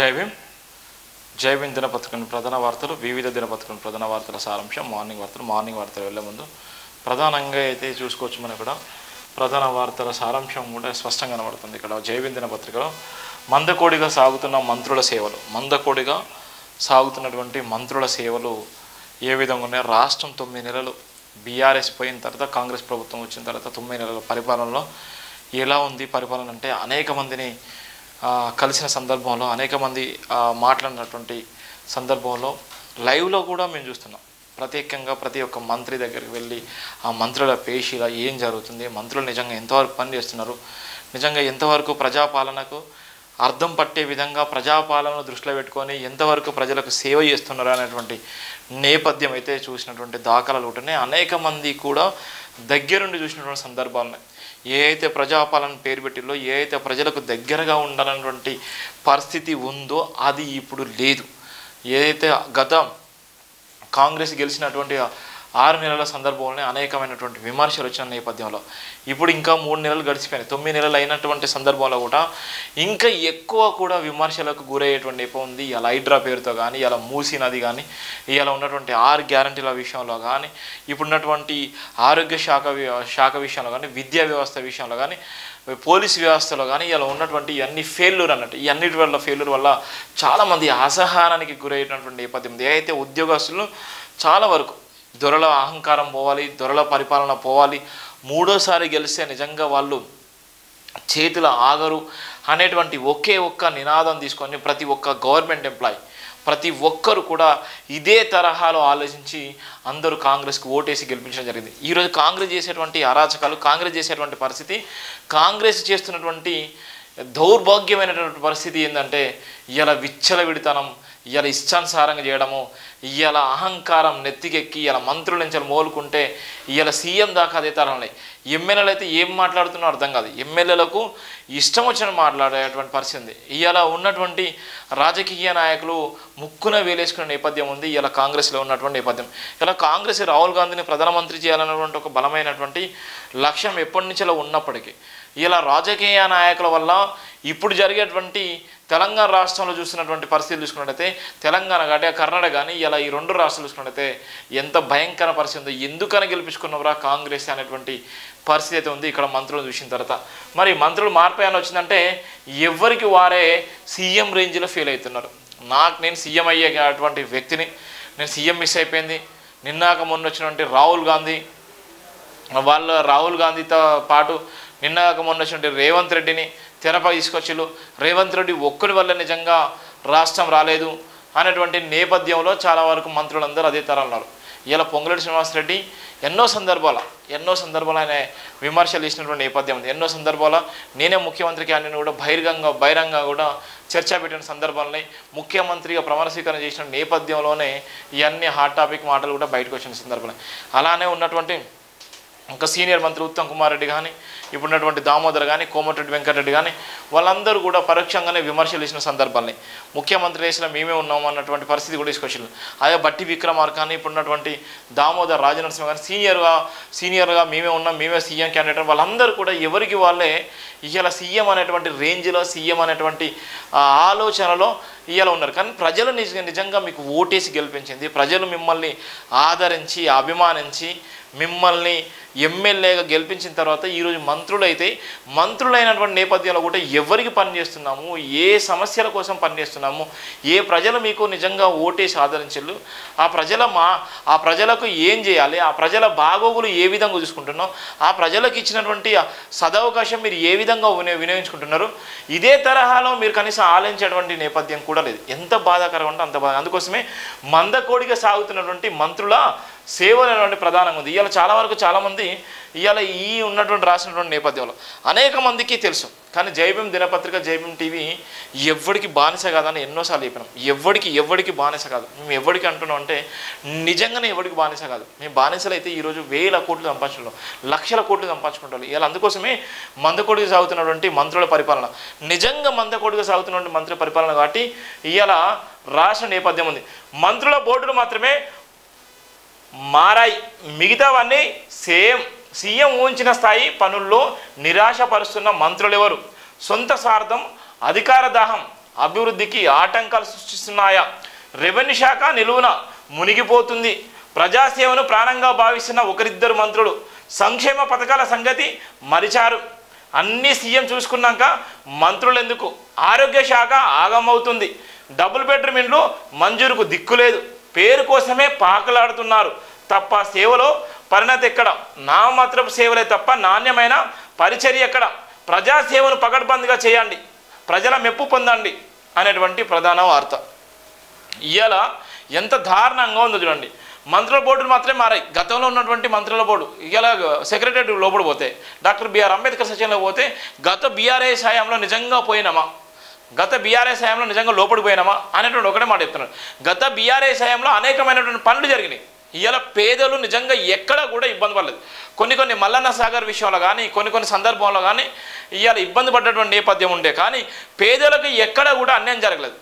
జై భీమ్ జై భీమ్ దినపత్రికను ప్రధాన వార్తలు వివిధ దినపత్రికను ప్రధాన వార్తల సారాంశం మార్నింగ్ వార్తలు మార్నింగ్ వార్తలు వెళ్ళే ముందు ప్రధానంగా అయితే చూసుకోవచ్చు మనం ఇక్కడ ప్రధాన వార్తల సారాంశం కూడా స్పష్టంగా కనబడుతుంది ఇక్కడ జై భీమ్ దినపత్రికలో మందకోడిగా సాగుతున్న మంత్రుల సేవలు మందకోడిగా సాగుతున్నటువంటి మంత్రుల సేవలు ఏ విధంగా ఉన్నాయో రాష్ట్రం తొమ్మిది నెలలు బీఆర్ఎస్ పోయిన తర్వాత కాంగ్రెస్ ప్రభుత్వం వచ్చిన తర్వాత తొమ్మిది నెలల పరిపాలనలో ఎలా ఉంది పరిపాలన అంటే అనేక మందిని ఆ, కలిసిన సందర్భంలో అనేక మంది ఆ, మాట్లాడినటువంటి సందర్భంలో లైవ్లో కూడా మేము చూస్తున్నాం ప్రత్యేకంగా ప్రతి ఒక్క మంత్రి దగ్గరికి వెళ్ళి ఆ మంత్రుల పేషీల ఏం జరుగుతుంది మంత్రులు నిజంగా ఎంతవరకు పని చేస్తున్నారు నిజంగా ఎంతవరకు ప్రజాపాలనకు అర్థం పట్టే విధంగా ప్రజాపాలనను దృష్టిలో పెట్టుకొని ఎంతవరకు ప్రజలకు సేవ చేస్తున్నారు అనేటువంటి నేపథ్యం అయితే చూసినటువంటి దాఖలాలు ఉంటున్నాయి అనేక మంది కూడా దగ్గరుండి చూసినటువంటి సందర్భాలు ఉన్నాయి ఏ అయితే ప్రజాపాలన పేరు పెట్టిల్లో ఏ అయితే ప్రజలకు దగ్గరగా ఉండాలన్నటువంటి పరిస్థితి ఉందో అది ఇప్పుడు లేదు ఏదైతే గత కాంగ్రెస్ గెలిచినటువంటి ఆరు నెలల సందర్భంలోనే అనేకమైనటువంటి విమర్శలు వచ్చిన నేపథ్యంలో ఇప్పుడు ఇంకా మూడు నెలలు గడిచిపోయినాయి తొమ్మిది నెలలు అయినటువంటి సందర్భంలో కూడా ఇంకా ఎక్కువ కూడా విమర్శలకు గురయ్యేటువంటి నేపథ్యం ఉంది ఇలా హైడ్రా పేరుతో కానీ ఇలా మూసీ నది కానీ ఇలా ఉన్నటువంటి ఆరు గ్యారంటీల విషయంలో కానీ ఇప్పుడున్నటువంటి ఆరోగ్య శాఖ వి- శాఖ విషయంలో కానీ విద్యా వ్యవస్థ విషయంలో కానీ పోలీస్ వ్యవస్థలో కానీ ఇలా ఉన్నటువంటి ఇవన్నీ ఫెయిల్యూర్ అన్నట్టు ఈ అన్నిటి వల్ల ఫెయిల్యూర్ వల్ల చాలామంది అసహనానికి గురైనటువంటి నేపథ్యం ఉంది ఏదైతే ఉద్యోగస్తులు చాలా వరకు దొరల అహంకారం పోవాలి దొరల పరిపాలన పోవాలి మూడోసారి గెలిస్తే నిజంగా వాళ్ళు చేతుల ఆగరు అనేటువంటి ఒకే ఒక్క నినాదం తీసుకొని ప్రతి ఒక్క గవర్నమెంట్ ఎంప్లాయీ ప్రతి ఒక్కరు కూడా ఇదే తరహాలో ఆలోచించి అందరూ కాంగ్రెస్కి ఓటేసి గెలిపించడం జరిగింది ఈరోజు కాంగ్రెస్ చేసేటువంటి అరాచకాలు కాంగ్రెస్ చేసేటువంటి పరిస్థితి కాంగ్రెస్ చేస్తున్నటువంటి దౌర్భాగ్యమైనటువంటి పరిస్థితి ఏంటంటే ఇవాళ విచ్చలవిడితనం ఇవాళ ఇష్టానుసారంగా చేయడము ఇవాళ అహంకారం నెత్తికెక్కి ఇవాళ మంత్రుల నుంచి మోలుకుంటే ఇవాళ సీఎం దాకా అదే తరంలో ఎమ్మెల్యేలు అయితే ఏం మాట్లాడుతున్నారో అర్థం కాదు ఎమ్మెల్యేలకు ఇష్టం వచ్చిన మాట్లాడేటువంటి పరిస్థితి ఉంది ఇవాళ ఉన్నటువంటి రాజకీయ నాయకులు ముక్కున వేలేసుకునే నేపథ్యం ఉంది ఇలా కాంగ్రెస్లో ఉన్నటువంటి నేపథ్యం ఇలా కాంగ్రెస్ రాహుల్ గాంధీని ప్రధానమంత్రి చేయాలన్నటువంటి ఒక బలమైనటువంటి లక్ష్యం ఎప్పటి నుంచో ఉన్నప్పటికీ ఇలా రాజకీయ నాయకుల వల్ల ఇప్పుడు జరిగేటువంటి తెలంగాణ రాష్ట్రంలో చూసినటువంటి పరిస్థితులు చూసుకున్నట్టయితే తెలంగాణ కానీ కర్ణాటక కానీ ఇలా ఈ రెండు రాష్ట్రాలు చూసుకున్నట్టయితే ఎంత భయంకర పరిస్థితి ఉందో ఎందుకని గెలిపించుకున్నవరా కాంగ్రెస్ అనేటువంటి పరిస్థితి అయితే ఉంది ఇక్కడ మంత్రులు చూసిన తర్వాత మరి మంత్రులు మార్పు ఏమైనా వచ్చిందంటే ఎవరికి వారే సీఎం రేంజ్లో ఫీల్ అవుతున్నారు నాకు నేను సీఎం అయ్యే అటువంటి వ్యక్తిని నేను సీఎం మిస్ అయిపోయింది నిన్నాక మొన్న వచ్చినటువంటి రాహుల్ గాంధీ వాళ్ళ రాహుల్ గాంధీతో పాటు నిన్న కాక మొన్న వచ్చినటువంటి రేవంత్ రెడ్డిని తెరపై తీసుకొచ్చిళ్ళు రేవంత్ రెడ్డి ఒక్కడి వల్ల నిజంగా రాష్ట్రం రాలేదు అనేటువంటి నేపథ్యంలో చాలా వరకు మంత్రులందరూ అదే తరం ఉన్నారు ఇలా పొంగులేటి శ్రీనివాసరెడ్డి ఎన్నో సందర్భాల ఎన్నో సందర్భాలు ఆయన విమర్శలు ఇచ్చినటువంటి నేపథ్యం ఉంది ఎన్నో సందర్భాల నేనే ముఖ్యమంత్రి క్యాండిడేట్ కూడా బహిరంగ బహిరంగ కూడా చర్చ పెట్టిన సందర్భాలని ముఖ్యమంత్రిగా ప్రమాణ స్వీకారం చేసిన నేపథ్యంలోనే ఇవన్నీ హాట్ టాపిక్ మాటలు కూడా బయటకు వచ్చిన సందర్భాలు అలానే ఉన్నటువంటి ఇంకా సీనియర్ మంత్రి ఉత్తమ్ కుమార్ రెడ్డి కానీ ఇప్పుడున్నటువంటి దామోదర్ కానీ కోమటిరెడ్డి వెంకటరెడ్డి కానీ వాళ్ళందరూ కూడా పరోక్షంగానే విమర్శలు ఇచ్చిన సందర్భాల్ని ముఖ్యమంత్రి రేసులో మేమే ఉన్నాము అన్నటువంటి పరిస్థితి కూడా తీసుకొచ్చింది అదే బట్టి విక్రమార్క కానీ ఇప్పుడున్నటువంటి దామోదర్ రాజనరసింహ కానీ సీనియర్గా సీనియర్గా మేమే ఉన్నాం మేమే సీఎం క్యాండిడేట్ వాళ్ళందరూ కూడా ఎవరికి వాళ్ళే ఇవాళ సీఎం అనేటువంటి రేంజ్లో సీఎం అనేటువంటి ఆ, ఆలోచనలో ఇవాళ ఉన్నారు కానీ ప్రజలు నిజ నిజంగా మీకు ఓటేసి గెలిపించింది ప్రజలు మిమ్మల్ని ఆదరించి అభిమానించి మిమ్మల్ని ఎమ్మెల్యేగా గెలిపించిన తర్వాత ఈరోజు మంత్రులు అయితే మంత్రులైనటువంటి నేపథ్యంలో కూడా ఎవరికి పనిచేస్తున్నాము ఏ సమస్యల కోసం పనిచేస్తున్నాము ఏ ప్రజలు మీకు నిజంగా ఓటేసి ఆదరించలు ఆ ప్రజల మా ఆ ప్రజలకు ఏం చేయాలి ఆ ప్రజల బాగోగులు ఏ విధంగా చూసుకుంటున్నాం ఆ ప్రజలకు ఇచ్చినటువంటి ఆ సదవకాశం మీరు ఏ విధంగా వినియో వినియోగించుకుంటున్నారు ఇదే తరహాలో మీరు కనీసం ఆలోచించేటువంటి నేపథ్యం కూడా లేదు ఎంత బాధాకరం అంటే అంత బాధ అందుకోసమే మందకోడిగా సాగుతున్నటువంటి మంత్రుల సేవలు అనేటువంటి ప్రధానంగా ఉంది ఇవాళ చాలా వరకు చాలామంది ఇవాళ ఈ ఉన్నటువంటి రాసినటువంటి నేపథ్యంలో అనేక మందికి తెలుసు కానీ జైభీం దినపత్రిక జైభీం టీవీ ఎవరికి బానిస కాదని ఎన్నోసార్లు చెప్పినాం ఎవరికి ఎవరికి బానిస కాదు మేము ఎవరికి అంటున్నాం అంటే నిజంగానే ఎవరికి బానిస కాదు మేము బానిసలు అయితే ఈరోజు వేల కోట్లు సంపాదించుకుంటాం లక్షల కోట్లు సంపాదించుకుంటాం ఇలా అందుకోసమే మందకోడిగా సాగుతున్నటువంటి మంత్రుల పరిపాలన నిజంగా మందకోడిగా సాగుతున్నటువంటి మంత్రుల పరిపాలన కాబట్టి ఇవాళ రాష్ట్ర నేపథ్యం ఉంది మంత్రుల బోర్డులు మాత్రమే మారాయి మిగతావన్నీ సేమ్ సీఎం ఊహించిన స్థాయి పనుల్లో నిరాశపరుస్తున్న మంత్రులు ఎవరు సొంత స్వార్థం అధికార దాహం అభివృద్ధికి ఆటంకాలు సృష్టిస్తున్నాయా రెవెన్యూ శాఖ నిలువున మునిగిపోతుంది ప్రజాసేవను ప్రాణంగా భావిస్తున్న ఒకరిద్దరు మంత్రులు సంక్షేమ పథకాల సంగతి మరిచారు అన్ని సీఎం చూసుకున్నాక మంత్రులు ఎందుకు ఆరోగ్య శాఖ ఆగమవుతుంది డబుల్ బెడ్రూమ్ ఇండ్లు మంజూరుకు దిక్కు లేదు పేరు కోసమే పాకలాడుతున్నారు తప్ప సేవలో పరిణతి ఎక్కడ నామమాత్రపు సేవలే తప్ప నాణ్యమైన పరిచర్య ఎక్కడ ప్రజాసేవను పకడ్బందీగా చేయండి ప్రజల మెప్పు పొందండి అనేటువంటి ప్రధాన వార్త ఇవాళ ఎంత దారుణంగా ఉందో చూడండి మంత్రుల బోర్డులు మాత్రమే మారాయి గతంలో ఉన్నటువంటి మంత్రుల బోర్డు ఇవాళ సెక్రటరీ లోపల పోతే డాక్టర్ బిఆర్ అంబేద్కర్ సచివంలో పోతే గత బీఆర్ఎస్ హయాంలో నిజంగా పోయినామా గత బీఆర్ఎస్ హయాంలో నిజంగా లోపలికి పోయినామా అనేటువంటి ఒకటే మాట చెప్తున్నాడు గత బీఆర్ఎస్ హయాంలో అనేకమైనటువంటి పనులు జరిగినాయి ఇవాళ పేదలు నిజంగా ఎక్కడ కూడా ఇబ్బంది పడలేదు కొన్ని కొన్ని మల్లన్న సాగర్ విషయంలో కానీ కొన్ని కొన్ని సందర్భంలో కానీ ఇవాళ ఇబ్బంది పడ్డటువంటి నేపథ్యం ఉండే కానీ పేదలకు ఎక్కడ కూడా అన్యాయం జరగలేదు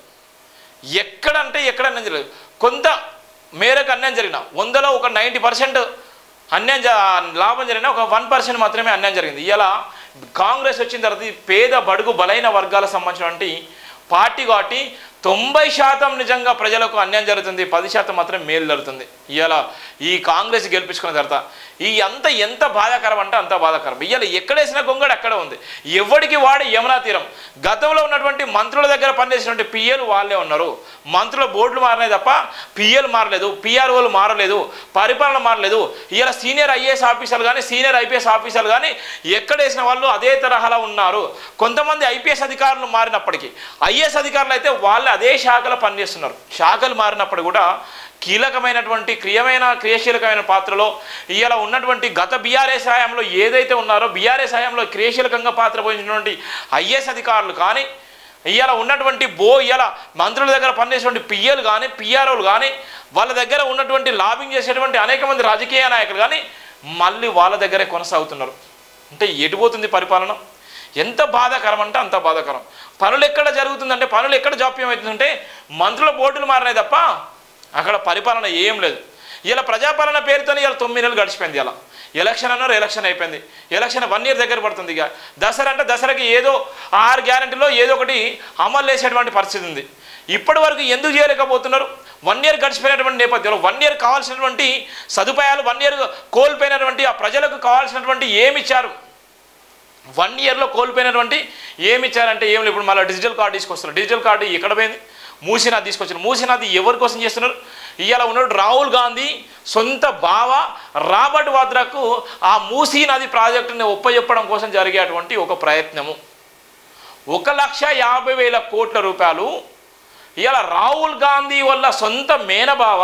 ఎక్కడంటే ఎక్కడ అన్యాయం జరగలేదు కొంత మేరకు అన్యాయం జరిగిన వందలో ఒక నైంటీ పర్సెంట్ అన్యాయం జ లాభం జరిగిన ఒక వన్ పర్సెంట్ మాత్రమే అన్యాయం జరిగింది ఇలా కాంగ్రెస్ వచ్చిన తర్వాత ఈ పేద బడుగు బలైన వర్గాలకు సంబంధించినటువంటి పార్టీ కాబట్టి తొంభై శాతం నిజంగా ప్రజలకు అన్యాయం జరుగుతుంది పది శాతం మాత్రం మేలు జరుగుతుంది ఇవాళ ఈ కాంగ్రెస్ గెలిపించుకున్న తర్వాత ఈ అంత ఎంత బాధాకరం అంటే అంత బాధాకరం ఇవాళ ఎక్కడేసిన గొంగడు అక్కడ ఉంది ఎవడికి వాడి యమునా తీరం గతంలో ఉన్నటువంటి మంత్రుల దగ్గర పనిచేసినటువంటి పిఎలు వాళ్ళే ఉన్నారు మంత్రుల బోర్డులు మారినాయి తప్ప పిఎల్ మారలేదు పిఆర్ఓలు మారలేదు పరిపాలన మారలేదు ఇలా సీనియర్ ఐఏఎస్ ఆఫీసర్లు కానీ సీనియర్ ఐపీఎస్ ఆఫీసర్లు కానీ ఎక్కడేసిన వాళ్ళు అదే తరహాలో ఉన్నారు కొంతమంది ఐపీఎస్ అధికారులు మారినప్పటికీ ఐఏఎస్ అధికారులు అయితే వాళ్ళు అదే శాఖలో పనిచేస్తున్నారు శాఖలు మారినప్పుడు కూడా కీలకమైనటువంటి క్రియమైన క్రియాశీలకమైన పాత్రలో ఇవాళ ఉన్నటువంటి గత బీఆర్ఎస్ హయాంలో ఏదైతే ఉన్నారో బీఆర్ఎస్ హయాంలో క్రియాశీలకంగా పాత్ర పోయినటువంటి ఐఏఎస్ అధికారులు కానీ ఇవాళ ఉన్నటువంటి బో ఇవాళ మంత్రుల దగ్గర పనిచేసేటువంటి పిఏలు కానీ పిఆర్ఓలు కానీ వాళ్ళ దగ్గర ఉన్నటువంటి లాబింగ్ చేసేటువంటి అనేక మంది రాజకీయ నాయకులు కానీ మళ్ళీ వాళ్ళ దగ్గరే కొనసాగుతున్నారు అంటే ఎటుపోతుంది పరిపాలన ఎంత బాధాకరం అంటే అంత బాధాకరం పనులు ఎక్కడ జరుగుతుందంటే పనులు ఎక్కడ జాప్యం అవుతుందంటే మంత్రుల బోర్డులు మారినాయి తప్ప అక్కడ పరిపాలన ఏం లేదు ఇలా ప్రజాపాలన పేరుతోనే ఇలా తొమ్మిది నెలలు గడిచిపోయింది ఇలా ఎలక్షన్ అన్నారు ఎలక్షన్ అయిపోయింది ఎలక్షన్ వన్ ఇయర్ దగ్గర పడుతుంది ఇక దసరా అంటే దసరాకి ఏదో ఆరు గ్యారంటీలో ఏదో ఒకటి అమలు చేసేటువంటి పరిస్థితి ఉంది ఇప్పటి వరకు ఎందుకు చేయలేకపోతున్నారు వన్ ఇయర్ గడిచిపోయినటువంటి నేపథ్యంలో వన్ ఇయర్ కావాల్సినటువంటి సదుపాయాలు వన్ ఇయర్ కోల్పోయినటువంటి ఆ ప్రజలకు కావాల్సినటువంటి ఏమి ఇచ్చారు వన్ ఇయర్లో కోల్పోయినటువంటి ఏమి ఇచ్చారంటే ఏం లేదు ఇప్పుడు మళ్ళీ డిజిటల్ కార్డు తీసుకొస్తున్నారు డిజిటల్ కార్డు ఎక్కడ పోయింది మూసీనాథ్ తీసుకొచ్చారు మూసీనాథ్ ఎవరి కోసం చేస్తున్నారు ఇవాళ ఉన్నాడు రాహుల్ గాంధీ సొంత బావ రాబర్ట్ వాద్రాకు ఆ మూసీ నది ప్రాజెక్టుని ఒప్పజెప్పడం కోసం జరిగేటువంటి ఒక ప్రయత్నము ఒక లక్ష యాభై వేల కోట్ల రూపాయలు ఇవాళ రాహుల్ గాంధీ వల్ల సొంత మేనబావ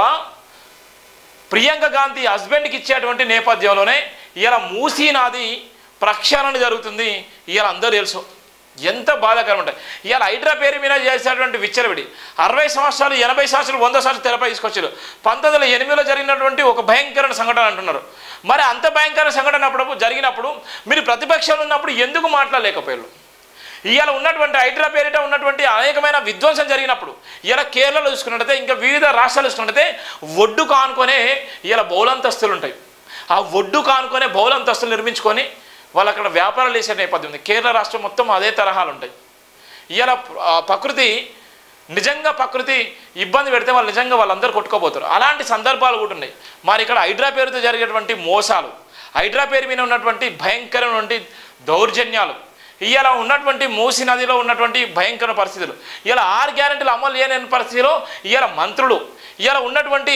ప్రియాంక గాంధీ హస్బెండ్కి ఇచ్చేటువంటి నేపథ్యంలోనే ఇలా మూసీ నది ప్రక్షాళన జరుగుతుంది ఇవాళ అందరూ తెలుసు ఎంత బాధాకరం ఉంటాయి ఇవాళ హైడ్రా పేరు మీద చేసేటువంటి విచ్చలవిడి అరవై సంవత్సరాలు ఎనభై సంవత్సరాలు వంద సంవత్సరాలు తెరపై తీసుకొచ్చారు పంతొమ్మిది వందల ఎనిమిదిలో జరిగినటువంటి ఒక భయంకరమైన సంఘటన అంటున్నారు మరి అంత భయంకర సంఘటన అప్పుడు జరిగినప్పుడు మీరు ప్రతిపక్షంలో ఉన్నప్పుడు ఎందుకు మాట్లాడలేకపోయారు ఇవాళ ఉన్నటువంటి హైడ్రా పేరిట ఉన్నటువంటి అనేకమైన విధ్వంసం జరిగినప్పుడు ఇలా కేరళలో చూసుకున్నట్టయితే ఇంకా వివిధ రాష్ట్రాలు చూసుకున్నట్టయితే ఒడ్డు కానుకొనే ఇలా బౌలంతస్తులు ఉంటాయి ఆ ఒడ్డు కానుకొనే బౌలంతస్తులు నిర్మించుకొని వాళ్ళు అక్కడ వ్యాపారాలు చేసే నేపథ్యం ఉంది కేరళ రాష్ట్రం మొత్తం అదే తరహాలు ఉంటాయి ఇవాళ ఆ, ప్రకృతి నిజంగా ప్రకృతి ఇబ్బంది పెడితే వాళ్ళు నిజంగా వాళ్ళందరూ కొట్టుకోబోతారు అలాంటి సందర్భాలు కూడా ఉన్నాయి మరి ఇక్కడ హైడ్రా పేరుతో జరిగేటువంటి మోసాలు హైడ్రా పేరు మీద ఉన్నటువంటి భయంకరమైనటువంటి దౌర్జన్యాలు ఇవాళ ఉన్నటువంటి మూసి నదిలో ఉన్నటువంటి భయంకర పరిస్థితులు ఇలా ఆరు గ్యారెంటీలు అమలు చేయలేని పరిస్థితిలో ఇవాళ మంత్రులు ఇవాళ ఉన్నటువంటి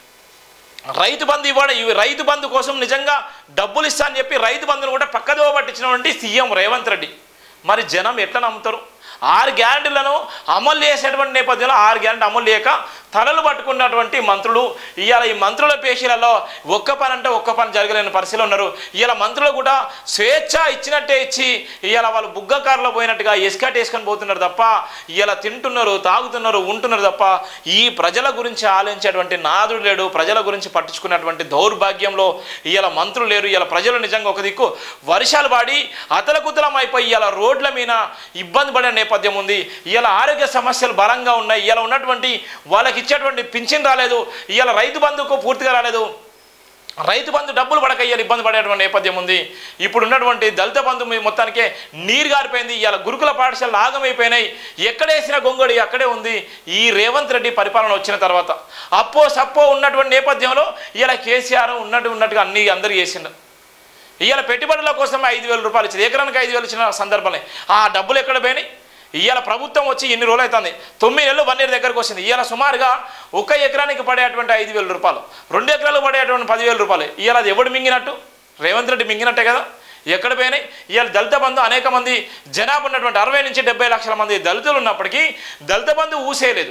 రైతు బంధు ఇవ్వడం ఇవి రైతు బంధు కోసం నిజంగా డబ్బులు ఇస్తా అని చెప్పి రైతు బంధును కూడా పక్కదోవ పట్టించినటువంటి సీఎం రేవంత్ రెడ్డి మరి జనం ఎట్లా నమ్ముతారు ఆరు గ్యారంటీలను అమలు చేసేటువంటి నేపథ్యంలో ఆరు గ్యారంటీ అమలు చేయక తలలు పట్టుకున్నటువంటి మంత్రులు ఇవాళ ఈ మంత్రుల పేషీలలో ఒక్క పని అంటే ఒక్క పని జరగలేని పరిస్థితిలో ఉన్నారు ఇవాళ మంత్రులు కూడా స్వేచ్ఛ ఇచ్చినట్టే ఇచ్చి ఇవాళ వాళ్ళు బుగ్గకారులో పోయినట్టుగా ఎస్కాట్ వేసుకొని పోతున్నారు తప్ప ఇవాళ తింటున్నారు తాగుతున్నారు ఉంటున్నారు తప్ప ఈ ప్రజల గురించి ఆలోచించేటువంటి నాదుడు లేడు ప్రజల గురించి పట్టించుకున్నటువంటి దౌర్భాగ్యంలో ఇవాళ మంత్రులు లేరు ఇవాళ ప్రజలు నిజంగా ఒక దిక్కు వర్షాలు పడి అతలకుతలం అయిపోయి ఇవాళ రోడ్ల మీద ఇబ్బంది పడే నేపథ్యం ఉంది ఇవాళ ఆరోగ్య సమస్యలు బలంగా ఉన్నాయి ఇవాళ ఉన్నటువంటి వాళ్ళకి ఇచ్చేటువంటి పింఛన్ రాలేదు ఇవాళ రైతు బంధుకు పూర్తిగా రాలేదు రైతు బంధు డబ్బులు పడక ఇవాళ ఇబ్బంది పడేటువంటి నేపథ్యం ఉంది ఇప్పుడు ఉన్నటువంటి దళిత బంధు మీ మొత్తానికే నీరు గారిపోయింది ఇవాళ గురుకుల పాఠశాలలు ఆగమైపోయినాయి ఎక్కడేసిన గొంగడి అక్కడే ఉంది ఈ రేవంత్ రెడ్డి పరిపాలన వచ్చిన తర్వాత అప్పో సప్పో ఉన్నటువంటి నేపథ్యంలో ఇలా కేసీఆర్ ఉన్నట్టు ఉన్నట్టుగా అన్ని అందరు చేసిండు ఇవాళ పెట్టుబడుల కోసం ఐదు వేల రూపాయలు ఇచ్చింది ఎకరానికి ఐదు వేలు ఇచ్చిన సందర్భంలో ఆ డబ్బులు ఎక్కడ పోయినాయి ఇవాళ ప్రభుత్వం వచ్చి ఎన్ని రోజులు అవుతుంది తొమ్మిది నెలలు వన్ ఇయర్ దగ్గరకు వచ్చింది ఇవాళ సుమారుగా ఒక ఎకరానికి పడేటువంటి ఐదు వేల రూపాయలు రెండు ఎకరాలు పడేటువంటి పదివేల రూపాయలు ఇవాళ అది ఎవడు మింగినట్టు రేవంత్ రెడ్డి మింగినట్టే కదా ఎక్కడ పోయినాయి ఇవాళ దళిత బంధు అనేక మంది జనాభా ఉన్నటువంటి అరవై నుంచి డెబ్బై లక్షల మంది దళితులు ఉన్నప్పటికీ దళిత బంధు ఊసేయలేదు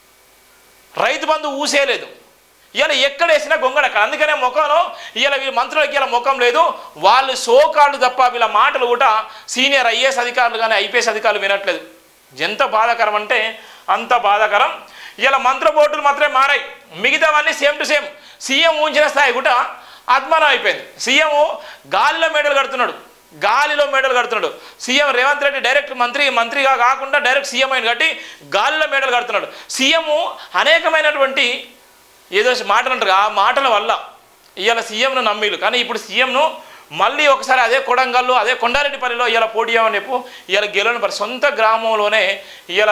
రైతు బంధు ఊసేయలేదు ఇలా ఎక్కడ వేసినా గొంగడ అక్కడ అందుకనే ముఖంలో ఇలా వీళ్ళ మంత్రులకి ఇలా ముఖం లేదు వాళ్ళు సోకాళ్ళు తప్ప వీళ్ళ మాటలు కూడా సీనియర్ ఐఏఎస్ అధికారులు కానీ ఐపీఎస్ అధికారులు వినట్లేదు ఎంత బాధాకరం అంటే అంత బాధాకరం ఇలా మంత్ర బోర్డులు మాత్రమే మారాయి మిగతావన్నీ సేమ్ టు సేమ్ సీఎం ఉంచిన స్థాయి కూడా ఆత్మానం అయిపోయింది సీఎం గాలిలో మెడలు కడుతున్నాడు గాలిలో మెడలు కడుతున్నాడు సీఎం రేవంత్ రెడ్డి డైరెక్ట్ మంత్రి మంత్రిగా కాకుండా డైరెక్ట్ సీఎం అయిన కాబట్టి గాలిలో మెడలు కడుతున్నాడు సీఎం అనేకమైనటువంటి ఏదో మాటలు అంటారు ఆ మాటల వల్ల ఇవాళ సీఎంను నమ్మిలు కానీ ఇప్పుడు సీఎంను మళ్ళీ ఒకసారి అదే కొడంగల్లో అదే కొండారెడ్డిపల్లిలో ఇవాళ పోటీ చేయమని చెప్పు ఇవాళ గెలవని పరి సొంత గ్రామంలోనే ఇవాళ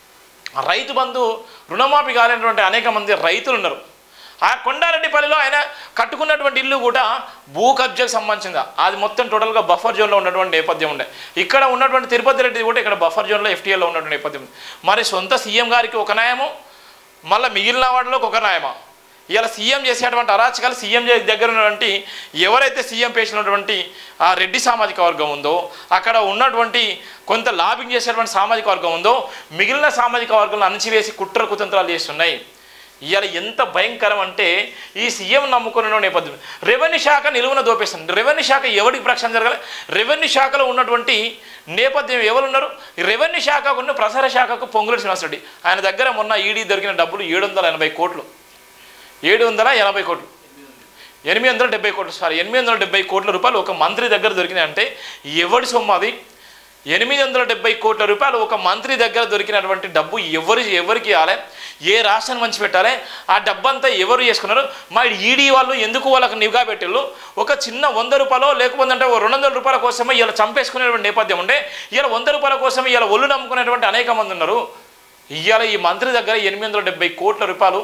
రైతు బంధు రుణమాఫీ కాలేనటువంటి అనేక మంది రైతులు ఉన్నారు ఆ కొండారెడ్డిపల్లిలో ఆయన కట్టుకున్నటువంటి ఇల్లు కూడా భూ కబ్జాకు సంబంధించింది అది మొత్తం టోటల్గా బఫర్ జోన్లో ఉన్నటువంటి నేపథ్యం ఉండే ఇక్కడ ఉన్నటువంటి తిరుపతి రెడ్డి కూడా ఇక్కడ బఫర్ జోన్లో ఎఫ్టీఎల్లో ఉన్నటువంటి నేపథ్యం ఉంది మరి సొంత సీఎం గారికి ఒక న్యాయము మళ్ళీ మిగిలిన వాటిలోకి ఒక న్యాయమా ఇలా సీఎం చేసేటువంటి అరాచకాలు సీఎం చే- దగ్గర ఉన్నటువంటి ఎవరైతే సీఎం పేసినటువంటి ఆ రెడ్డి సామాజిక వర్గం ఉందో అక్కడ ఉన్నటువంటి కొంత లాబింగ్ చేసేటువంటి సామాజిక వర్గం ఉందో మిగిలిన సామాజిక వర్గాలను అణచివేసి కుట్ర కుతంత్రాలు చేస్తున్నాయి ఇవాళ ఎంత భయంకరం అంటే ఈ సీఎం నమ్ముకున్న నేపథ్యం రెవెన్యూ శాఖ నిలువున దోపేస్తుంది రెవెన్యూ శాఖ ఎవరికి ప్రక్షణ జరగాలి రెవెన్యూ శాఖలో ఉన్నటువంటి నేపథ్యం ఎవరు ఉన్నారు ఈ రెవెన్యూ శాఖకు ఉన్న ప్రసార శాఖకు పొంగులేటి శ్రీనివాసరెడ్డి ఆయన దగ్గర మొన్న ఈడీ దొరికిన డబ్బులు ఏడు వందల ఎనభై కోట్లు ఏడు వందల ఎనభై కోట్లు ఎనిమిది వందల డెబ్బై కోట్లు సారీ ఎనిమిది వందల డెబ్బై కోట్ల రూపాయలు ఒక మంత్రి దగ్గర దొరికినాయి అంటే ఎవడి సొమ్ము అది ఎనిమిది వందల డెబ్బై కోట్ల రూపాయలు ఒక మంత్రి దగ్గర దొరికినటువంటి డబ్బు ఎవరు ఎవరికి ఇవ్వాలి ఏ రాష్ట్రాన్ని మంచి పెట్టాలి ఆ డబ్బంతా ఎవరు చేసుకున్నారు మా ఈడీ వాళ్ళు ఎందుకు వాళ్ళకి నిఘా పెట్టిళ్ళు ఒక చిన్న వంద రూపాయలు లేకపోతే అంటే ఓ రెండు వందల రూపాయల కోసమే ఇలా చంపేసుకునేటువంటి నేపథ్యం ఉండే ఇలా వంద రూపాయల కోసం ఇలా ఒళ్ళు నమ్ముకునేటువంటి అనేక మంది ఉన్నారు ఇవాళ ఈ మంత్రి దగ్గర ఎనిమిది వందల డెబ్బై కోట్ల రూపాయలు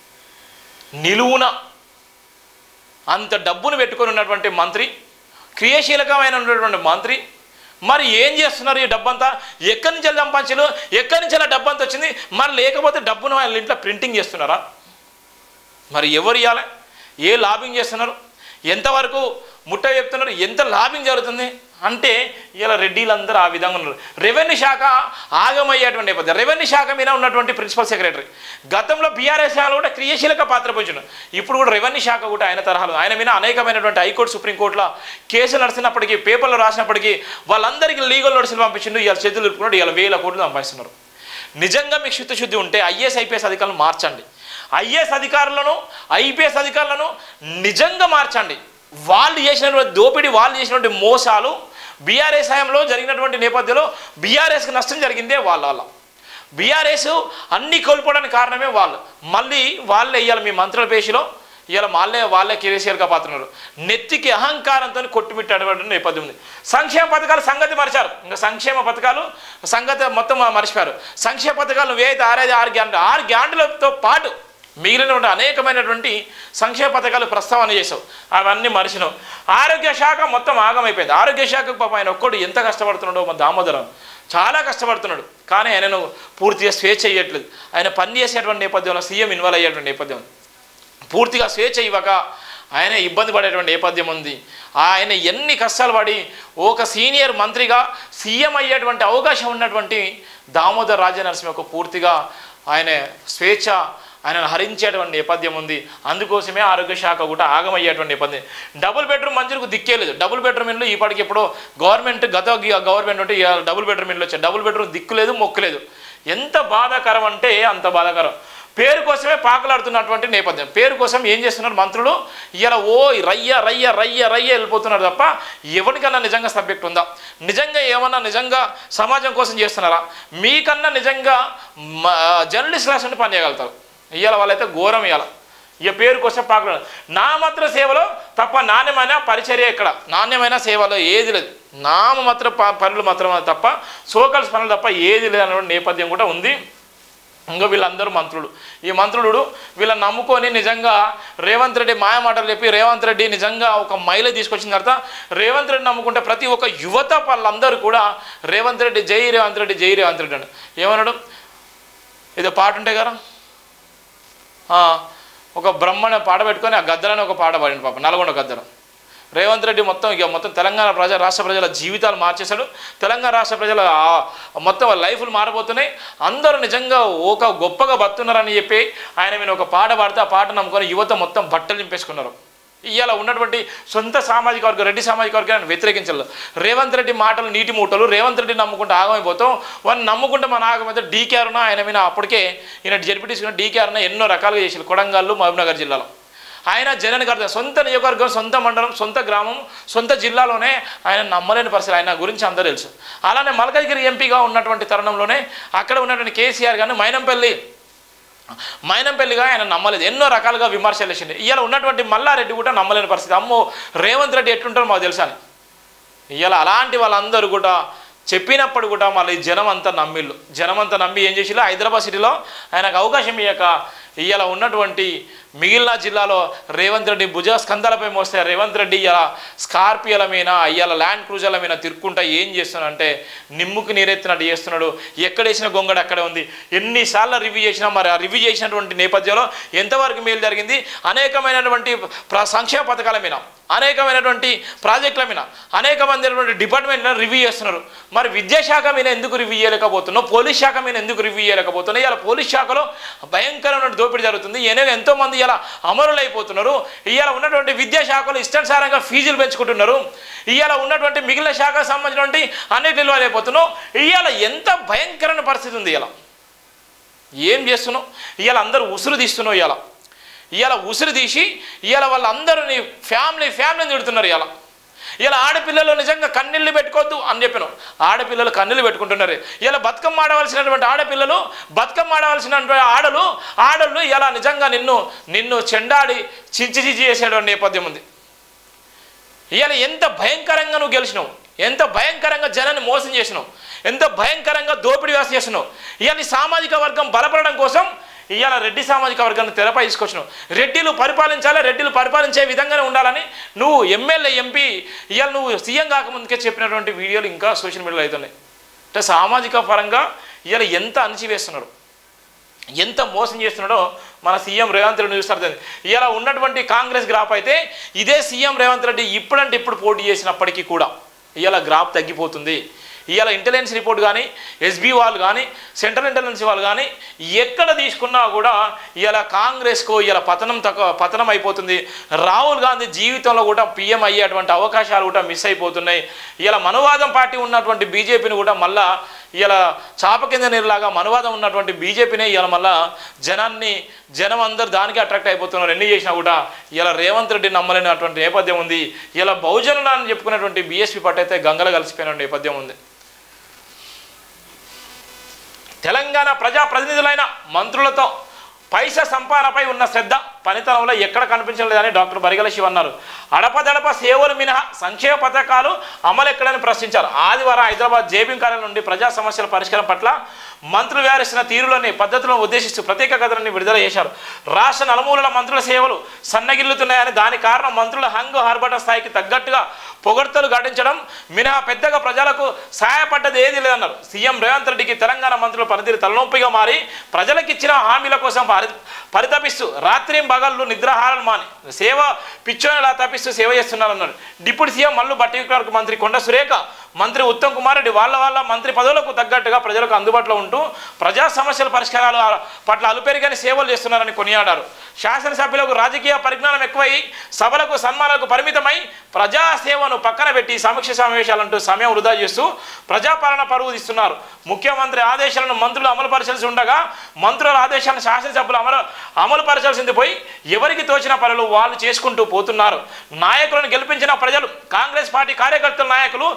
నిలువున అంత డబ్బును పెట్టుకొని ఉన్నటువంటి మంత్రి క్రియాశీలకమైన ఉన్నటువంటి మంత్రి మరి ఏం చేస్తున్నారు ఈ డబ్బంతా ఎక్కడి నుంచి వెళ్ళి సంపాదించారు ఎక్కడి నుంచి వెళ్ళి డబ్బంతా వచ్చింది మరి లేకపోతే డబ్బును వాళ్ళ ఇంట్లో ప్రింటింగ్ చేస్తున్నారా మరి ఎవరు ఇవ్వాలి ఏ లాబింగ్ చేస్తున్నారు ఎంతవరకు ముట్ట చెప్తున్నారు ఎంత లాబింగ్ జరుగుతుంది అంటే ఇలా రెడ్డిలందరూ ఆ విధంగా ఉన్నారు రెవెన్యూ శాఖ ఆగమయ్యేటువంటి నేపథ్యం రెవెన్యూ శాఖ మీద ఉన్నటువంటి ప్రిన్సిపల్ సెక్రటరీ గతంలో బీఆర్ఎస్ శాఖలో కూడా క్రియాశీలక పాత్ర పోయించాడు ఇప్పుడు కూడా రెవెన్యూ శాఖ కూడా ఆయన తరహాలో ఆయన మీద అనేకమైనటువంటి హైకోర్టు సుప్రీంకోర్టులో కేసులు నడిచినప్పటికీ పేపర్లో రాసినప్పటికీ వాళ్ళందరికీ లీగల్ నోటీసులు పంపించిండు ఇవాళ చేతులు నిలుపుకున్నాడు ఇవాళ వేల కోట్లు సంపాదిస్తున్నారు నిజంగా మీకు చిత్తశుద్ధి ఉంటే ఐఏఎస్ ఐపీఎస్ అధికారులను మార్చండి ఐఏఎస్ అధికారులను ఐపీఎస్ అధికారులను నిజంగా మార్చండి వాళ్ళు చేసినటువంటి దోపిడీ వాళ్ళు చేసినటువంటి మోసాలు బీఆర్ఎస్ హయాంలో జరిగినటువంటి నేపథ్యంలో బీఆర్ఎస్కి నష్టం జరిగిందే వాళ్ళ వల్ల బీఆర్ఎస్ అన్ని కోల్పోవడానికి కారణమే వాళ్ళు మళ్ళీ వాళ్ళే ఇవాళ మీ మంత్రుల పేషిలో ఇవాళ వాళ్ళే వాళ్ళే కేసీఆర్గా పాత్రున్నారు నెత్తికి అహంకారంతో కొట్టుమిట్టాడబడిన నేపథ్యం ఉంది సంక్షేమ పథకాలు సంగతి మరిచారు ఇంకా సంక్షేమ పథకాలు సంగతి మొత్తం మర్చిపోయారు సంక్షేమ పథకాలు నువ్వేదైతే ఆరేది ఆరు గ్యాండ్ ఆరు గ్యాండ్లతో పాటు మిగిలినటువంటి అనేకమైనటువంటి సంక్షేమ పథకాలు ప్రస్తావన చేసావు అవన్నీ మరిచినావు ఆరోగ్య శాఖ మొత్తం ఆగమైపోయింది ఆరోగ్య శాఖకు పాప ఆయన ఒక్కడు ఎంత కష్టపడుతున్నాడో మా దామోదరం చాలా కష్టపడుతున్నాడు కానీ ఆయనను పూర్తిగా స్వేచ్ఛ ఇవ్వట్లేదు ఆయన పని చేసేటువంటి నేపథ్యంలో సీఎం ఇన్వాల్వ్ అయ్యేటువంటి నేపథ్యం ఉంది. పూర్తిగా స్వేచ్ఛ ఇవ్వక ఆయన ఇబ్బంది పడేటువంటి నేపథ్యం ఉంది ఆయన ఎన్ని కష్టాలు పడి ఒక సీనియర్ మంత్రిగా సీఎం అయ్యేటువంటి అవకాశం ఉన్నటువంటి దామోదర్ రాజా నరసింహకు పూర్తిగా ఆయన స్వేచ్ఛ ఆయనను హరించేటువంటి నేపథ్యం ఉంది అందుకోసమే ఆరోగ్య శాఖ కూడా ఆగమయ్యేటువంటి నేపథ్యం డబుల్ బెడ్రూమ్ మంజూరుకు దిక్కే లేదు డబుల్ బెడ్రూమ్ ఇల్లు ఇప్పటికి ఎప్పుడో గవర్నమెంట్ గత గి- గవర్నమెంట్ ఉంటే ఇవాళ డబుల్ బెడ్రూమ్ ఇల్లు వచ్చాయి డబుల్ బెడ్రూమ్ దిక్కు లేదు మొక్కు లేదు ఎంత బాధాకరం అంటే అంత బాధాకరం పేరు కోసమే పాకలాడుతున్నటువంటి నేపథ్యం పేరు కోసం ఏం చేస్తున్నారు మంత్రులు ఇలా ఓ రయ్య రయ్య రయ్య రయ్య వెళ్ళిపోతున్నారు తప్ప ఎవరికన్నా నిజంగా సబ్జెక్ట్ ఉందా నిజంగా ఏమన్నా నిజంగా సమాజం కోసం చేస్తున్నారా మీకన్నా నిజంగా జర్నలిస్ట్ రాసి పని చేయగలుగుతారు ఇవాళ వాళ్ళైతే ఘోరం ఇవాళ ఇక పేరు కోసం పాకడం నామమాత్ర సేవలో తప్ప నాణ్యమైన పరిచర్య ఇక్కడ నాణ్యమైన సేవలో ఏది లేదు నామమాత్ర ప- పనులు మాత్రమే తప్ప సోకల్స్ పనులు తప్ప ఏది లేదు అనే నేపథ్యం కూడా ఉంది ఇంకా వీళ్ళందరూ మంత్రులు ఈ మంత్రుడు వీళ్ళని నమ్ముకొని నిజంగా రేవంత్ రెడ్డి మాయ మాటలు చెప్పి రేవంత్ రెడ్డి నిజంగా ఒక మైల తీసుకొచ్చిన తర్వాత రేవంత్ రెడ్డి నమ్ముకుంటే ప్రతి ఒక్క యువత వాళ్ళందరూ కూడా రేవంత్ రెడ్డి జై రేవంత్ రెడ్డి జై రేవంత్ రెడ్డి అని ఏమన్నాడు ఏదో పాట ఉంటాయి కదా ఆ, ఒక బ్రహ్మణ పాట పెట్టుకొని ఆ గద్దరని ఒక పాట పాడింది పాప నల్గొండ గద్దర రేవంత్ రెడ్డి మొత్తం ఇక మొత్తం తెలంగాణ ప్రజ రాష్ట్ర ప్రజల జీవితాలు మార్చేశాడు తెలంగాణ రాష్ట్ర ప్రజల ఆ- మొత్తం లైఫ్లు మారబోతున్నాయి అందరూ నిజంగా ఒక గొప్పగా బతున్నారని చెప్పి ఆయన మీద ఒక పాట పాడితే ఆ పాట నమ్ముకొని యువత మొత్తం బట్టలు నింపేసుకున్నారు ఇవాళ ఉన్నటువంటి సొంత సామాజిక వర్గం రెడ్డి సామాజిక వర్గాన్ని వ్యతిరేకించాలి రేవంత్ రెడ్డి మాటలు నీటి మూటలు రేవంత్ రెడ్డి నమ్ముకుంటే ఆగమైపోతాం వాడిని నమ్ముకుంటే మన ఆగమైతే డీకేఆర్న ఆయన మీద అప్పటికే ఈయన జడ్పీ తీసుకున్న డీకేఆర్న ఎన్నో రకాలుగా చేసారు కొడంగల్లు మహబూబ్నగర్ జిల్లాలో ఆయన జనని గారు సొంత నియోజకవర్గం సొంత మండలం సొంత గ్రామం సొంత జిల్లాలోనే ఆయన నమ్మలేని పరిస్థితి ఆయన గురించి అందరూ తెలుసు అలానే మల్కజ్గిరి ఎంపీగా ఉన్నటువంటి తరుణంలోనే అక్కడ ఉన్నటువంటి కేసీఆర్ కానీ మైనంపల్లి మైనంపల్లిగా ఆయన నమ్మలేదు ఎన్నో రకాలుగా విమర్శలు వేసింది ఇవాళ ఉన్నటువంటి మల్లారెడ్డి కూడా నమ్మలేని పరిస్థితి అమ్మో రేవంత్ రెడ్డి ఎట్లుంటారో మాకు తెలుసా అని ఇవాళ అలాంటి వాళ్ళందరూ కూడా చెప్పినప్పుడు కూడా మళ్ళీ జనం అంతా నమ్మిళ్ళు జనం అంతా నమ్మి ఏం చేసిలో హైదరాబాద్ సిటీలో ఆయనకు అవకాశం ఇవ్వక ఇవాళ ఉన్నటువంటి మిగిలిన జిల్లాలో రేవంత్ రెడ్డి భుజ స్కందాలపై మోస్తే రేవంత్ రెడ్డి ఇలా స్కార్పియోల మీద ఇవాళ ల్యాండ్ క్రూజర్ల మీద తిరుక్కుంటా ఏం చేస్తున్నాడు అంటే నిమ్ముకు నీరెత్తినట్టు చేస్తున్నాడు ఎక్కడ వేసిన గొంగడు అక్కడే ఉంది ఎన్నిసార్లు రివ్యూ చేసినా మరి ఆ రివ్యూ చేసినటువంటి నేపథ్యంలో ఎంతవరకు మేలు జరిగింది అనేకమైనటువంటి ప్ర- సంక్షేమ పథకాల మీద అనేకమైనటువంటి ప్రాజెక్టుల మీద అనేకమైనటువంటి డిపార్ట్మెంట్ల రివ్యూ చేస్తున్నారు మరి విద్యాశాఖ మీద ఎందుకు రివ్యూ చేయలేకపోతున్నావు పోలీస్ శాఖ మీద ఎందుకు రివ్యూ చేయలేకపోతున్నావు ఇలా పోలీస్ శాఖలో భయంకరమైన దోపిడీ జరుగుతుంది ఎనగా ఎంతోమంది ఇలా అమరులైపోతున్నారు ఇవాళ ఉన్నటువంటి విద్యాశాఖలో ఇష్టానుసారంగా ఫీజులు పెంచుకుంటున్నారు ఇవాళ ఉన్నటువంటి మిగిలిన శాఖకు సంబంధించినటువంటి అన్నిటి నిల్వలైపోతున్నావు ఇవాళ ఎంత భయంకరమైన పరిస్థితి ఉంది ఇలా ఏం చేస్తున్నావు ఇవాళ అందరూ ఉసురు తీస్తున్నావు ఇవాళ ఇవాళ ఉసురు తీసి ఇవాళ వాళ్ళందరూ నీ ఫ్యామిలీ ఫ్యామిలీని తిడుతున్నారు ఇవాళ ఇలా ఆడపిల్లలు నిజంగా కన్నీళ్ళు పెట్టుకోవద్దు అని చెప్పాను ఆడపిల్లలు కన్నీళ్ళు పెట్టుకుంటున్నారు ఇలా బతుకమ్మ ఆడవలసినటువంటి ఆడపిల్లలు బతుకమ్మ ఆడవలసినటువంటి ఆడలు ఆడళ్ళు ఇలా నిజంగా నిన్ను నిన్ను చెండాడి చించి చించి చేసేటువంటి నేపథ్యం ఉంది ఇవాళ ఎంత భయంకరంగా నువ్వు గెలిచినావు ఎంత భయంకరంగా జనాన్ని మోసం చేసినావు ఎంత భయంకరంగా దోపిడీ వ్యవస్థ చేసినావు ఇవాళ ఈ సామాజిక వర్గం బలపడడం కోసం ఇవాళ రెడ్డి సామాజిక వర్గాన్ని తెరపై తీసుకొచ్చినావు రెడ్డిలు పరిపాలించాలి రెడ్డిలు పరిపాలించే విధంగానే ఉండాలని నువ్వు ఎమ్మెల్యే ఎంపీ ఇవాళ నువ్వు సీఎం కాకముందుకే చెప్పినటువంటి వీడియోలు ఇంకా సోషల్ మీడియాలో అవుతున్నాయి అంటే సామాజిక పరంగా ఇవాళ ఎంత అణిచివేస్తున్నారు ఎంత మోసం చేస్తున్నాడో మన సీఎం రేవంత్ రెడ్డి చూస్తారు ఇలా ఉన్నటువంటి కాంగ్రెస్ గ్రాఫ్ అయితే ఇదే సీఎం రేవంత్ రెడ్డి ఇప్పుడంటే ఇప్పుడు పోటీ చేసినప్పటికీ కూడా ఇవాళ గ్రాఫ్ తగ్గిపోతుంది ఇవాళ ఇంటెలిజెన్స్ రిపోర్ట్ కానీ ఎస్బీ వాళ్ళు కానీ సెంట్రల్ ఇంటెలిజెన్స్ వాళ్ళు కానీ ఎక్కడ తీసుకున్నా కూడా ఇవాళ కాంగ్రెస్కు ఇవాళ పతనం తక్కువ పతనం అయిపోతుంది రాహుల్ గాంధీ జీవితంలో కూడా పీఎం అయ్యేటువంటి అవకాశాలు కూడా మిస్ అయిపోతున్నాయి ఇలా మనువాదం పార్టీ ఉన్నటువంటి బీజేపీని కూడా మళ్ళా ఇలా చాప కింద నీరులాగా మనువాదం ఉన్నటువంటి బీజేపీనే ఇలా మళ్ళా జనాన్ని జనం అందరు దానికి అట్రాక్ట్ అయిపోతున్నారు ఎన్ని చేసినా కూడా ఇలా రేవంత్ రెడ్డి నమ్మలేనటువంటి నేపథ్యం ఉంది ఇలా బహుజనులు అని చెప్పుకున్నటువంటి బీఎస్పీ పార్టీ అయితే గంగల కలిసిపోయిన నేపథ్యం ఉంది తెలంగాణ ప్రజాప్రతినిధులైన మంత్రులతో పైసా సంపాదనపై ఉన్న శ్రద్ధ పనితనంలో ఎక్కడ కనిపించలేదని డాక్టర్ బరిగల శివ అన్నారు అడపదడప సేవలు మినహా సంక్షేమ పథకాలు అమలు ఎక్కడని ప్రశ్నించారు ఆదివారం హైదరాబాద్ జేబీ కార్యాలయం నుండి ప్రజా సమస్యల పరిష్కారం పట్ల మంత్రులు వ్యవహరిస్తున్న తీరులోని పద్ధతులను ఉద్దేశిస్తూ ప్రత్యేక కథనాన్ని విడుదల చేశారు రాష్ట్ర నలుమూలల మంత్రుల సేవలు సన్నగిల్లుతున్నాయని దాని కారణం మంత్రుల హంగు హార్బట స్థాయికి తగ్గట్టుగా పొగడ్తలు ఘటించడం మినహా పెద్దగా ప్రజలకు సహాయపడ్డది ఏది లేదన్నారు సీఎం రేవంత్ రెడ్డికి తెలంగాణ మంత్రుల పనితీరు తలనొప్పిగా మారి ప్రజలకు ఇచ్చిన హామీల కోసం పరి పరితపిస్తూ రాత్రి పగళ్ళు నిద్రాహారాలు మాని సేవ పిచ్చోనిలా తప్పిస్తూ సేవ చేస్తున్నారన్నారు డిప్యూటీ సీఎం మల్లు బట్టి విక్రమార్క మంత్రి కొండ సురేఖ మంత్రి ఉత్తమ్ కుమార్ రెడ్డి వాళ్ళ వాళ్ళ మంత్రి పదవులకు తగ్గట్టుగా ప్రజలకు అందుబాటులో ఉంటూ ప్రజా సమస్యల పరిష్కారాల పట్ల అలుపెరిగని సేవలు చేస్తున్నారని కొనియాడారు శాసనసభ్యులకు రాజకీయ పరిజ్ఞానం ఎక్కువై సభలకు సన్మానాలకు పరిమితమై ప్రజా సేవను పక్కన పెట్టి సమీక్ష సమావేశాలంటూ సమయం వృధా చేస్తూ ప్రజాపాలన పరువు తీస్తున్నారు ముఖ్యమంత్రి ఆదేశాలను మంత్రులు అమలు పరచాల్సి ఉండగా మంత్రుల ఆదేశాలను శాసనసభ్యులు అమలు అమలు పరచాల్సింది పోయి ఎవరికి తోచిన పనులు వాళ్ళు చేసుకుంటూ పోతున్నారు నాయకులను గెలిపించిన ప్రజలు కాంగ్రెస్ పార్టీ కార్యకర్తల నాయకులు తృతీయ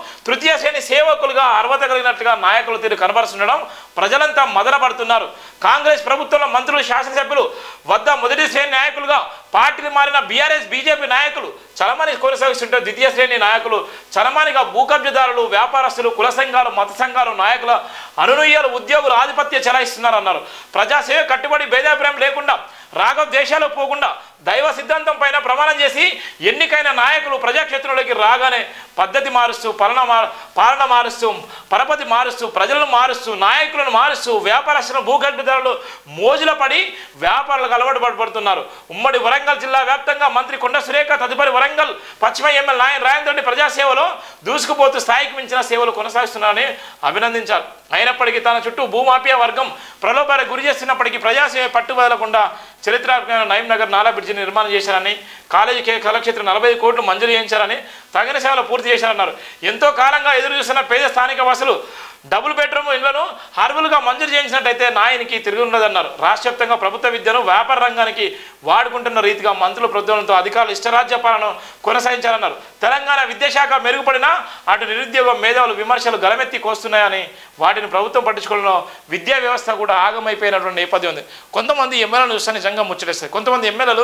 ద్వితీయ శ్రేణి సేవకులుగా అర్హత కలిగినట్లుగా నాయకులు తీరు కనబరుస్తుండడం ప్రజలంతా మదనపడుతున్నారు కాంగ్రెస్ ప్రభుత్వంలో మంత్రులు శాసనసభ్యులు వద్ద మొదటి శ్రేణి నాయకులుగా పార్టీని మారిన బీఆర్ఎస్ బీజేపీ నాయకులు చలమని కొనసాగిస్తుంటే ద్వితీయ శ్రేణి నాయకులు చలమనిగా భూకబ్జదారులు వ్యాపారస్తులు కుల సంఘాలు మత సంఘాలు నాయకుల అనునూయాలు ఉద్యోగులు ఆధిపత్య చెలాయిస్తున్నారు అన్నారు ప్రజాసేవ కట్టుబడి భేదాభిప్రాయం లేకుండా రాగవ దేశాలకు పోకుండా దైవ సిద్ధాంతం పైన ప్రమాణం చేసి ఎన్నికైన నాయకులు ప్రజాక్షేత్రంలోకి రాగానే పద్ధతి మారుస్తూ పాలన మా పాలన మారుస్తూ పరపతి మారుస్తూ ప్రజలను మారుస్తూ నాయకులను మారుస్తూ వ్యాపారస్తులను భూగర్భిదారులు మోజుల పడి వ్యాపారులకు అలవాటు పడిపడుతున్నారు ఉమ్మడి వరంగల్ జిల్లా వ్యాప్తంగా మంత్రి కొండ సురేఖ తదుపరి వరంగల్ పశ్చిమ ఎమ్మెల్యే నాయన రాజేంద్ర రెడ్డి ప్రజాసేవలో దూసుకుపోతూ స్థాయికి మించిన సేవలు కొనసాగిస్తున్నారని అభినందించారు అయినప్పటికీ తన చుట్టూ భూమాఫియా వర్గం ప్రలోభాలకు గురి చేస్తున్నప్పటికీ ప్రజాసేవ పట్టుబదలకుండా చరిత్రాత్మకమైన నయం నగర్ నాలా బ్రిడ్జిని నిర్మాణం చేశారని కాలేజీకి కళాక్షేత్రం నలభై కోట్లు మంజూరు చేయించారని తగిన సేవలు పూర్తి చేశారన్నారు ఎంతో కాలంగా ఎదురు చూస్తున్న పేద స్థానిక వాసులు డబుల్ బెడ్రూమ్ ఇళ్లను హార్బుల్గా మంజూరు చేయించినట్టయితే నాయనికి తిరిగి ఉన్నదన్నారు రాష్ట్ర వ్యాప్తంగా ప్రభుత్వ విద్యను వ్యాపార రంగానికి వాడుకుంటున్న రీతిగా మంత్రులు ప్రభుత్వంతో అధికారులు ఇష్టరాజ్య పాలన కొనసాగించాలన్నారు తెలంగాణ విద్యాశాఖ మెరుగుపడినా అటు నిరుద్యోగ మేధావులు విమర్శలు గలమెత్తి కోస్తున్నాయని వాటిని ప్రభుత్వం పట్టించుకోవడంలో విద్యా వ్యవస్థ కూడా ఆగమైపోయినటువంటి నేపథ్యం ఉంది కొంతమంది ఎమ్మెల్యేలు చూస్తే నిజంగా ముచ్చటేస్తారు కొంతమంది ఎమ్మెల్యేలు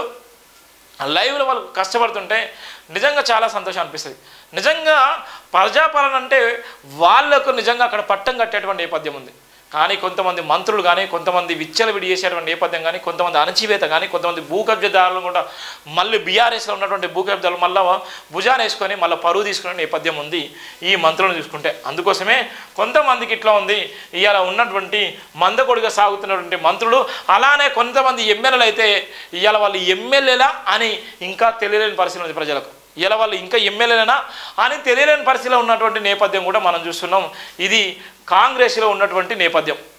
లైవ్లో వాళ్ళు కష్టపడుతుంటే నిజంగా చాలా సంతోషం అనిపిస్తుంది నిజంగా ప్రజాపాలన అంటే వాళ్ళకు నిజంగా అక్కడ పట్టం కట్టేటువంటి నేపథ్యం ఉంది కానీ కొంతమంది మంత్రులు కానీ కొంతమంది విచ్చలవిడి చేసేటువంటి నేపథ్యం కానీ కొంతమంది అణచివేత కానీ కొంతమంది భూ కబ్జదారులు కూడా మళ్ళీ బీఆర్ఎస్లో ఉన్నటువంటి భూ కబ్జాలు మళ్ళీ భుజాన్ని వేసుకొని మళ్ళీ పరువు తీసుకునే నేపథ్యం ఉంది ఈ మంత్రులను చూసుకుంటే అందుకోసమే కొంతమందికి ఇట్లా ఉంది ఇవాళ ఉన్నటువంటి మందకొడిగా సాగుతున్నటువంటి మంత్రులు అలానే కొంతమంది ఎమ్మెల్యేలు అయితే ఇవాళ వాళ్ళు ఎమ్మెల్యేలా అని ఇంకా తెలియలేని పరిస్థితి ఉంది ప్రజలకు ఇలా వాళ్ళు ఇంకా ఎమ్మెల్యేనా అని తెలియలేని పరిస్థితిలో ఉన్నటువంటి నేపథ్యం కూడా మనం చూస్తున్నాం ఇది కాంగ్రెస్లో ఉన్నటువంటి నేపథ్యం